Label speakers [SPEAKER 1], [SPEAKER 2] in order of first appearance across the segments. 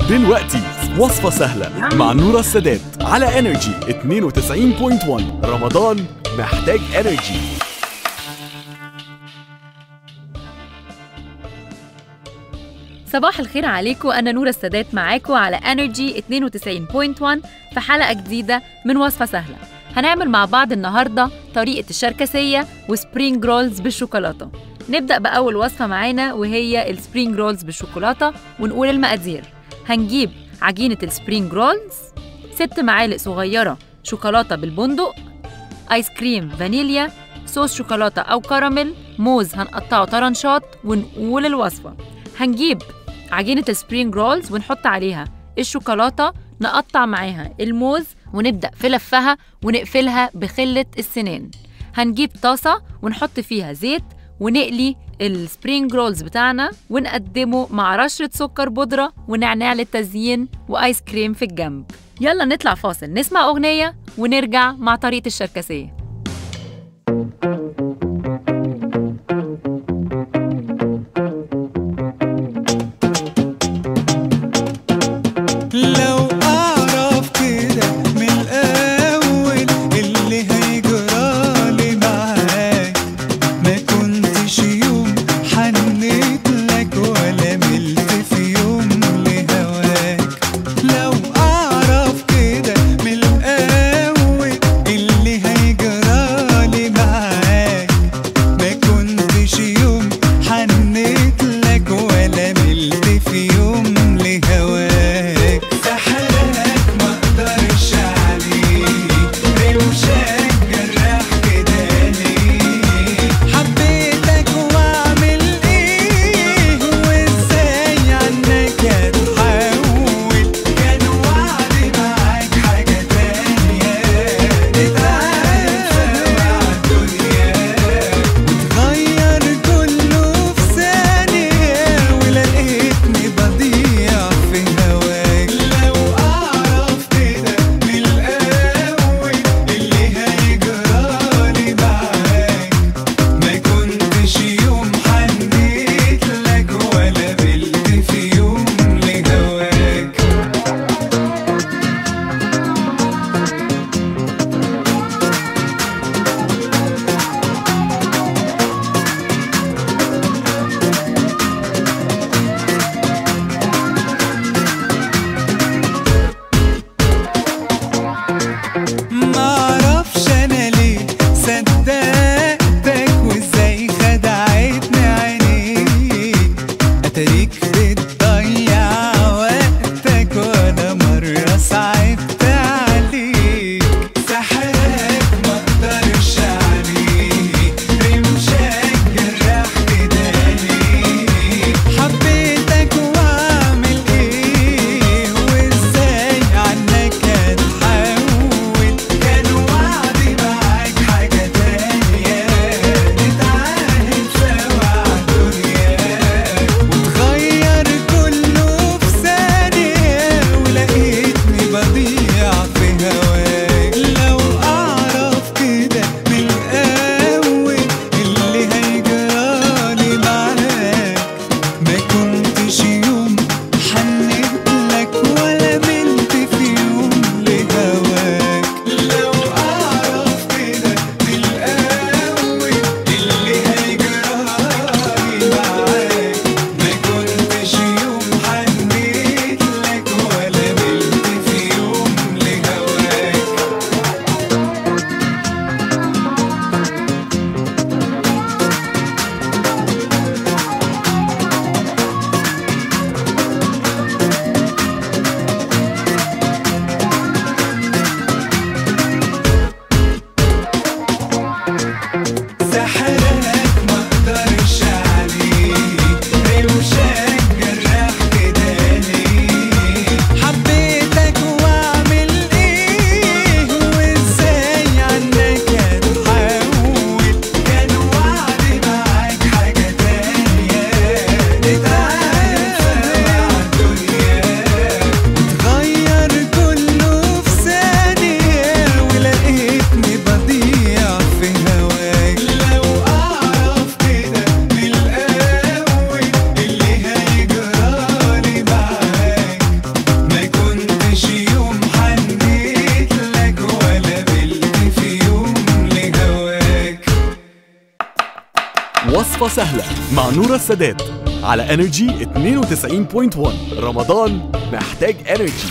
[SPEAKER 1] دلوقتي وصفة سهلة مع نورة السادات على انرجي 92.1 رمضان محتاج انرجي
[SPEAKER 2] صباح الخير عليكم أنا نورة السادات معاكم على انرجي 92.1 في حلقة جديدة من وصفة سهلة هنعمل مع بعض النهاردة طريقة الشركسية وسبرينج رولز بالشوكولاتة نبدأ بأول وصفة معانا وهي السبرينج رولز بالشوكولاتة ونقول المقادير هنجيب عجينة السبرينج رولز ست معالق صغيرة شوكولاتة بالبندق آيس كريم فانيليا صوص شوكولاتة أو كراميل موز هنقطعه طرنشات ونقول الوصفة هنجيب عجينة السبرينج رولز ونحط عليها الشوكولاتة نقطع معاها الموز ونبدأ في لفها ونقفلها بخلة السنان هنجيب طاسة ونحط فيها زيت ونقلي السبرينج رولز بتاعنا ونقدمه مع رشة سكر بودرة ونعناع للتزيين وآيس كريم في الجنب يلا نطلع فاصل نسمع أغنية ونرجع مع طريقة الشركسية
[SPEAKER 3] لو أعرف كده من الأول اللي هيجرالي معاك ما كنتش يوم حنيت لك ولا ملت في يوم لهواك لو أعرف كده من الأول اللي هيجرالي
[SPEAKER 1] وصفة سهلة مع نورة السادات على انرجي 92.1 رمضان محتاج انرجي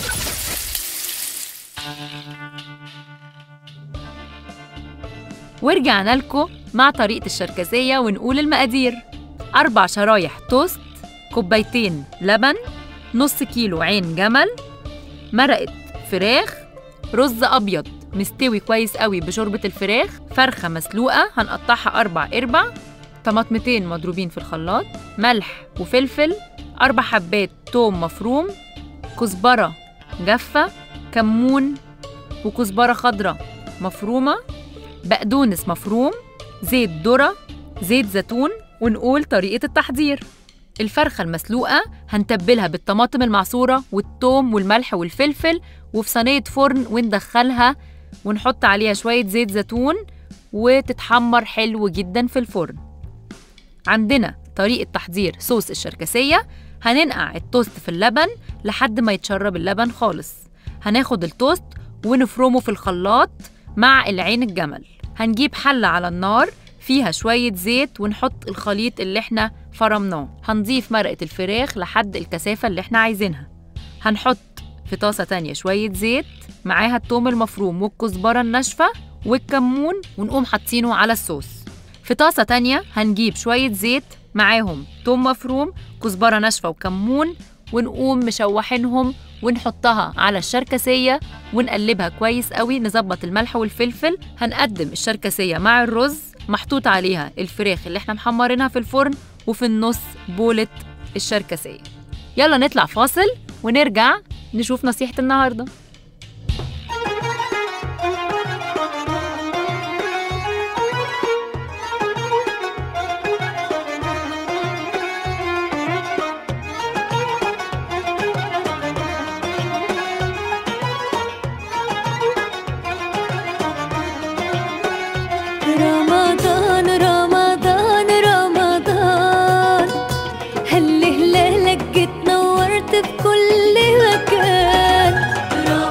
[SPEAKER 2] ورجعنا لكم مع طريقة الشركسية ونقول المقادير أربع شرايح توست كوبايتين لبن نص كيلو عين جمل مرقة فراخ رز أبيض مستوي كويس قوي بشوربة الفراخ فرخة مسلوقة هنقطعها أربع إربع طماطمتين مضروبين في الخلاط ملح وفلفل أربع حبات توم مفروم كزبرة جافة كمون وكزبرة خضراء مفرومة بقدونس مفروم زيت ذرة زيت زيتون ونقول طريقة التحضير الفرخة المسلوقة هنتبلها بالطماطم المعصورة والثوم والملح والفلفل وفي صينية فرن وندخلها ونحط عليها شوية زيت زيتون وتتحمر حلو جدا في الفرن عندنا طريقة تحضير صوص الشركسية هننقع التوست في اللبن لحد ما يتشرب اللبن خالص هناخد التوست ونفرمه في الخلاط مع العين الجمل هنجيب حلة على النار فيها شوية زيت ونحط الخليط اللي احنا فرمناه هنضيف مرقة الفراخ لحد الكثافة اللي احنا عايزينها هنحط في طاسة تانية شوية زيت معاها التوم المفروم والكزبرة الناشفة والكمون ونقوم حاطينه على الصوص في طاسة تانية هنجيب شوية زيت معاهم توم مفروم كزبرة ناشفة وكمون ونقوم مشوحينهم ونحطها على الشركسية ونقلبها كويس قوي نظبط الملح والفلفل هنقدم الشركسية مع الرز محطوط عليها الفراخ اللي احنا محمرينها في الفرن وفي النص بولة الشركسية يلا نطلع فاصل ونرجع نشوف نصيحة النهارده
[SPEAKER 4] رمضان رمضان رمضان هل هلالك جيت نورت في كل مكان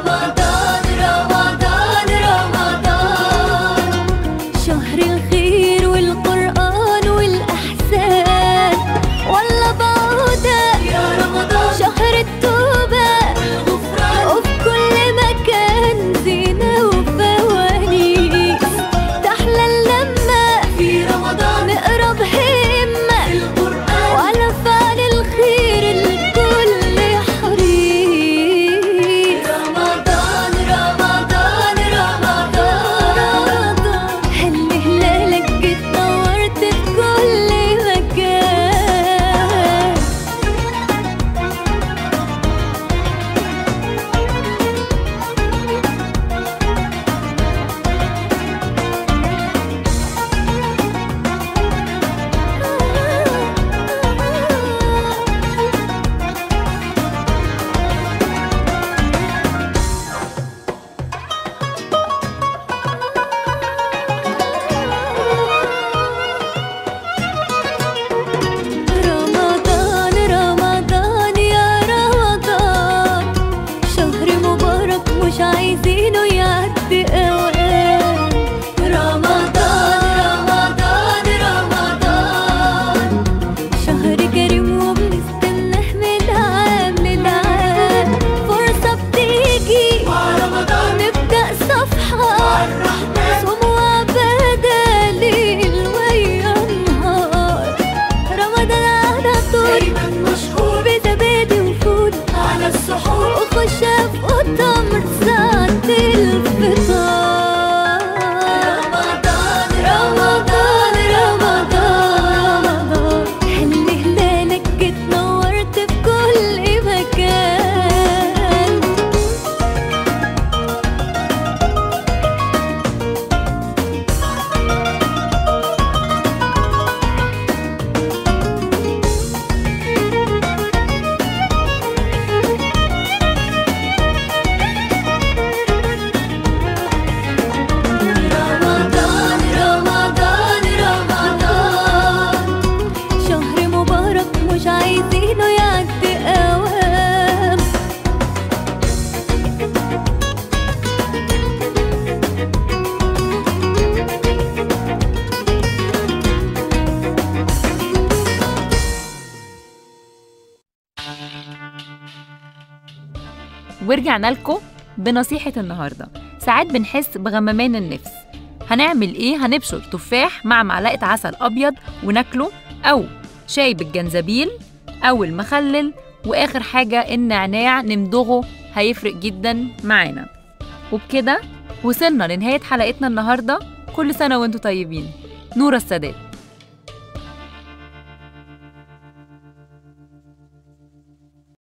[SPEAKER 2] ورجعنا لكم بنصيحة النهاردة ساعات بنحس بغممان النفس هنعمل ايه هنبشر تفاح مع معلقة عسل أبيض وناكله أو شاي بالجنزبيل أو المخلل وآخر حاجة النعناع نمضغه هيفرق جدا معانا وبكده وصلنا لنهاية حلقتنا النهاردة كل سنة وانتم طيبين نورة السادات